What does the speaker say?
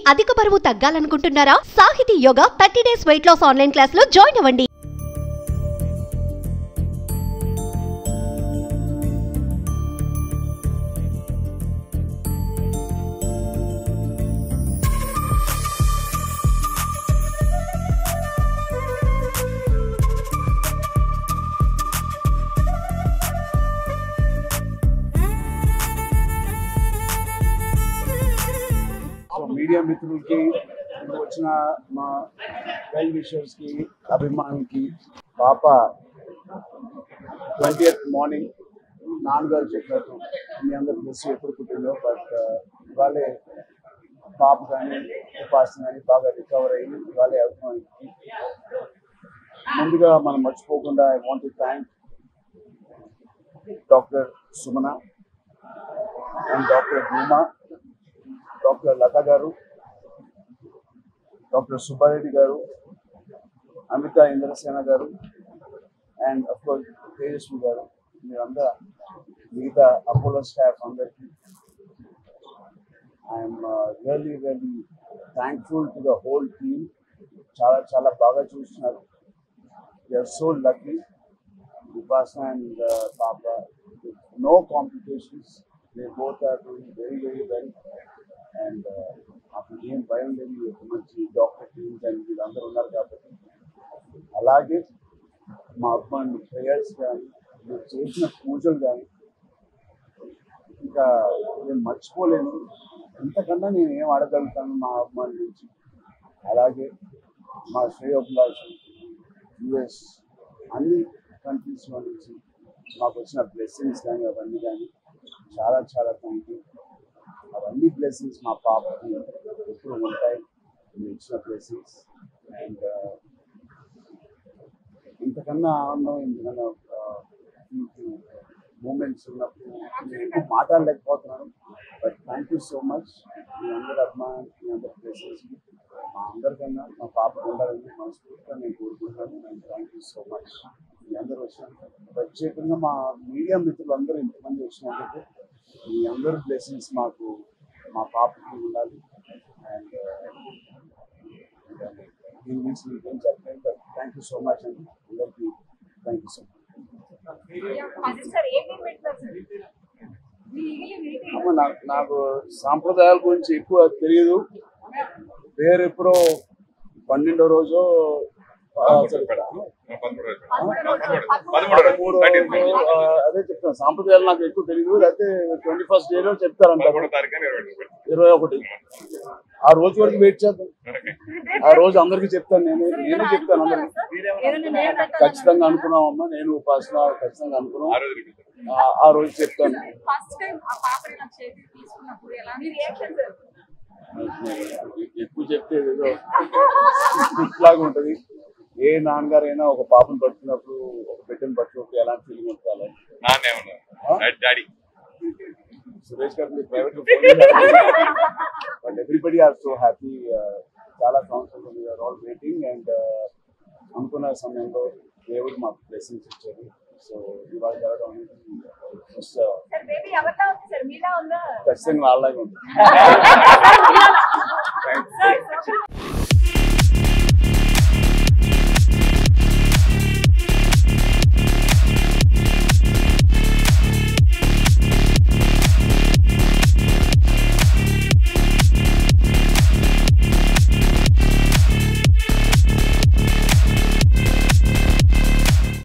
అధిక బరువు తగ్గాలనుకుంటున్నారా Sahithi yoga thirty days weight loss online class లో జాయిన్ అవ్వండి సో మీడియా మిత్రులకి ఇప్పుడు వచ్చిన మా వెల్ విషర్స్ కి అభిమానులకి పాప ట్వంటీ మార్నింగ్ నాన్నగారు చెప్పినట్టు మీ అందరు తెలుసు ఎప్పుడు పుట్టిందో బట్ ఇవాళే పాప కానీ ఉపాసన కానీ బాగా రికవర్ అయ్యి ఇవాళే అభిమానికి ముందుగా మనం మర్చిపోకుండా I want thank doctor Sumana and doctor Bhuma doctor Latha garu doctor Subbareddy గారు అమిత ఇంద్రసేన గారు అండ్ కోర్స్ తేజస్వి గారు మీరంతా మిగతా అపోలో స్టాఫ్ అందరికీ I'm really really thankful to the whole team చాలా చాలా బాగా చూస్తున్నారు are so lucky Vipasana and uh, Papa, with no complications. They both are doing very, very well. And uh, మాకు ఏం భయం లేదు ఒక మంచి డాక్టర్ టీమ్స్ అండ్ వీళ్ళందరూ ఉన్నారు కాబట్టి అలాగే మా అబ్బాయి ప్రేయర్స్ కానీ మీరు చేసిన పూజలు కానీ ఇంకా నేను మర్చిపోలేను ఎంతకన్నా నేను ఏం అడగలుగుతాను మా అమ్మాయి నుంచి అలాగే మా శ్రేయోభిలాషం యుఎస్ అన్ని కంట్రీస్ నుంచి మాకు వచ్చిన బ్లెస్సింగ్స్ కానీ అవన్నీ కానీ చాలా చాలా థ్యాంక్ యూ అవన్నీ బ్లెస్సింగ్స్ మా పాపకి ఎప్పుడు ఉంటాయి మీరు ఇచ్చిన బ్లెస్సింగ్స్ అండ్ ఇంతకన్నా ఆనందం ఇంతకన్నా మీకు మూమెంట్స్ ఉన్నప్పుడు నేను ఎక్కువ మాట్లాడలేకపోతున్నాను but thank you so much మీ అందరి అభిమానం మీ అందరి బ్లెస్సింగ్స్ మా అందరికన్నా మా పాప ఉండాలని మనస్ఫూర్తిగా నేను కోరుకుంటున్నాను and thank you so much మీ అందరూ వచ్చినందుకు ప్రత్యేకంగా మా మీడియా మిత్రులు అందరూ ఇంతమంది వచ్చినందుకు మీ అందరి బ్లెస్సింగ్స్ మాకు మా పాపకి ఉండాలి అండ్ దీని గురించి మీకు ఏం చెప్పలేదు but thank you so much అండి అందరికీ థ్యాంక్ యూ సో మచ్ అది సార్ ఏమేమి పెట్టారు సార్ లీగలీ మీటింగ్ అమ్మ నాకు నాకు సాంప్రదాయాల గురించి ఎక్కువ తెలియదు పేరు ఎప్పుడో పన్నెండో రోజు ఆ, sorry, పదమూడో రోజు, ఆ, అదే చెప్తాను సాంప్రదాయాలు నాకు ఎక్కువ తెలియదు లేకపోతే ట్వంటీ ఫస్ట్ డే లో చెప్తారంట ఇరవై ఒకటి ఆ రోజు వరకు వెయిట్ చేద్దాం ఆ రోజు అందరికీ చెప్తాను నేను నేనే చెప్తాను అందరికి ఏదైనా నేమ్ ఖచ్చితంగా అనుకున్నాం అమ్మా నేను ఉపాసన ఖచ్చితంగా అనుకున్నాం ఆ- ఆ రోజు చెప్తాను ఫస్ట్ టైం ఆ పాపని నా చేతికి తీసుకున్నప్పుడు ఎలా మీ రియాక్షన్ సార్ ఎక్కువ చెప్తే ఏదో స్క్రిప్ట్ లాగా ఉంటది ఏ నాన్నగారైనా ఒక పాపను పట్టుకున్నప్పుడు ఒక బిడ్డను పట్టుకున్నప్పుడు ఎలాంటి ఫీలింగ్ ఉంటుంది అలాగే నాన్నే ఉన్నారు డాడీ సురేష్ గారు మీరు private but everybody are so happy చాలా సంవత్సరాలు ఆర్ ఆల్ వెయిటింగ్ అండ్ అనుకున్న సమయంలో దేవుడు మాకు బ్లెస్సింగ్స్ ఇచ్చారు సో ఇవాళ జరగడం అనేది just, uh, సార్ బేబీ ఎవరిలా ఉంది సార్ మీలా ఉందా ఖచ్చితంగా అలాగే ఉంది